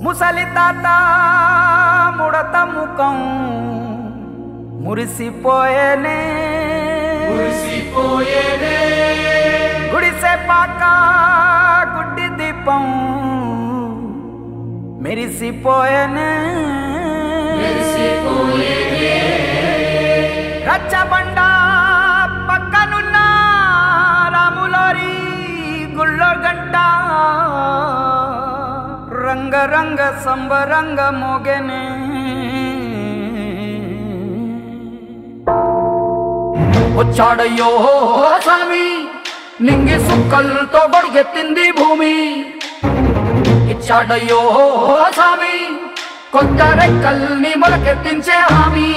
ముసలి తాత ముడత ముఖం మురిసిపోయేనే గుడిసె పాక గుడ్డి దీపం మెరిసిపోయేనే రచ్చబండ పక్కనున్న రాములారి గుళ్ళో గంట రంగరంగ సంబరంగ మోగెనే వచ్చాడయ్యో స్వామి నింగి సుక్కలతో గొడుగెత్తింది భూమి ఇచ్చాడయ్యో స్వామి కొత్త రెక్కల్ని మొలకెత్తించే హామీ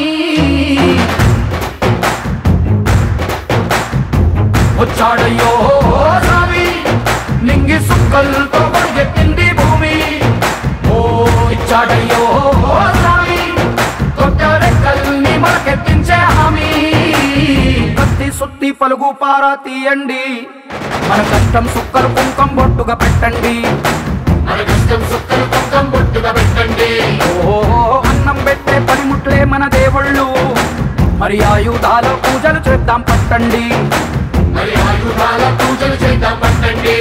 వచ్చాడయ్యో స్వామి నింగి సుక్కలతో గొడుగెత్తింది భూమి ఓ ఇచ్చాడయ్యో స్వామి కొత్త రెక్కల్ని మొలకెత్తించే హామీ కత్తి సుత్తి పలుగు పారా తీయండి మన కష్టం సుక్కలు కుంకం బొట్టుగా పెట్టండి మన కష్టం సుక్కలు కుంకం బొట్టుగా పెట్టండి ఓ అన్నం పెట్టే పనిముట్లే మన దేవుళ్ళు మరి ఆయుధాల పూజలు చేద్దాం పట్టండి మరి ఆయుధాల పూజలు చేద్దాం పట్టండి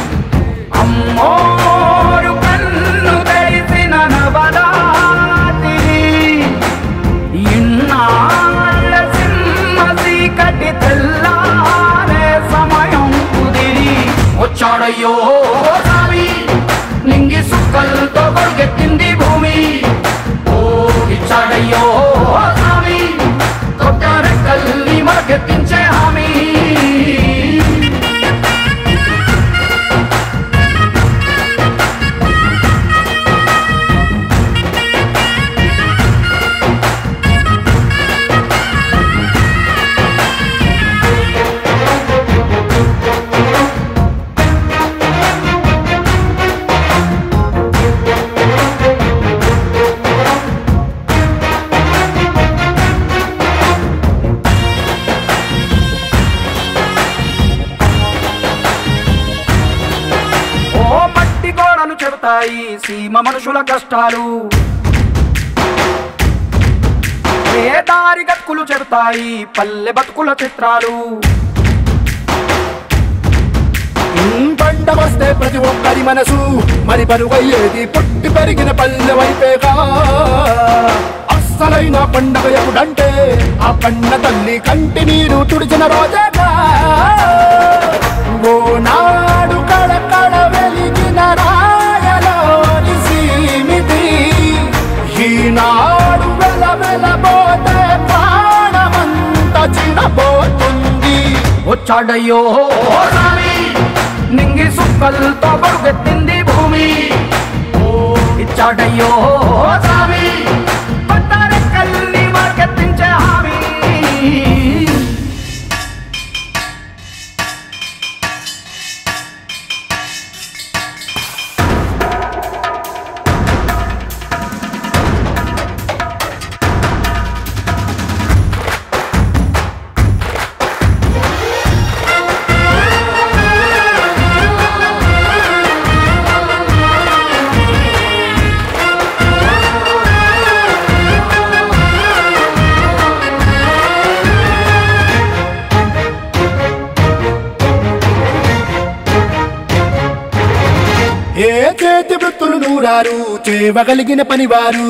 అమ్మోరు కన్ను తెరిసిన నవరాత్రి ఇన్నాళ్ళ సింహ చీకటి తెల్లారే సమయం కుదిరి వచ్చాడయ్యో స్వామి నింగి సుక్కలతో కొడుగెత్తింది భూమి ఓ ఇచ్చాడయ్యో స్వామి కొత్త రెక్కల్ని మరకెత్తించే హామీ ఓ మట్టి గోడలు చెబుతాయి సీమ మనుషుల కష్టాలు ఏ దారి గక్కులు చెబుతాయి పల్లె బతుకుల చిత్రాలు పంట వస్తే ప్రతి ఒక్కరి మనసు మరి పరుగయ్యేది పుట్టి పెరిగిన పల్లె వైపేగా అస్సలైన పండగ ఎప్పుడంటే ఆ కన్న తల్లి కంటి నీరు తుడిచిన రోజేగా ఓ నాడు కడకడ వెలిగిన రాయలోని సీమితి ఈనాడు వెల వెలబోతే ప్రాణమంత చిడబోతుంది వచ్చాడయ్యో స్వామి నింగి సుక్కలతో పరుగెత్తింది భూమి ఓ ఇచ్చాడయ్యో స్వామి కొత్త రెక్కల్ని మరకెత్తించే హామీ ఏ చేతి వృత్తులు నూరారు చేయగలిగిన పనివారు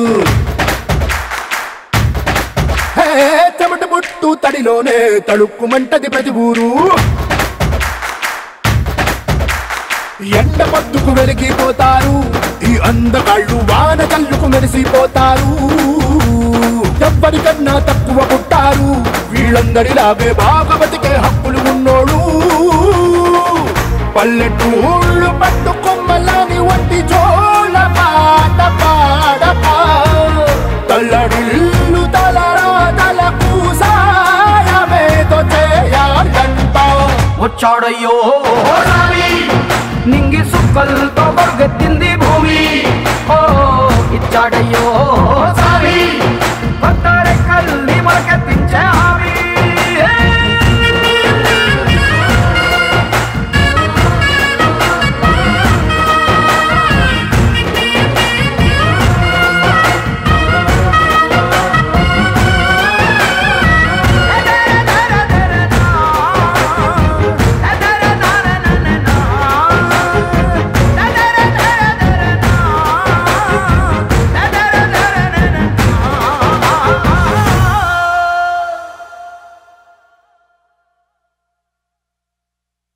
హే, చెమట పుట్టు తడిలోనే తడుక్కుమంటది ప్రతి ఊరు ఎండ పొద్దుకు వెలిగిపోతారు ఈ అందగాళ్ళు వాన కళ్ళుకు మెరిసిపోతారు ఎవ్వరికన్నా తక్కువ పుట్టారు వీళ్ళందరిలాగే బాగా బతికే హక్కులు ఉన్నోడు పల్లెటూళ్ళు పట్టు కొమ్మలని వంటి జోల పాట పాడక తల్లడిల్లు తలరా తలకు సాయమేదో చేయాలంట వచ్చాడయ్యో స్వామి నింగి సుక్కలతో పరుగెత్తింది భూమి ఓ ఇచ్చాడయ్యో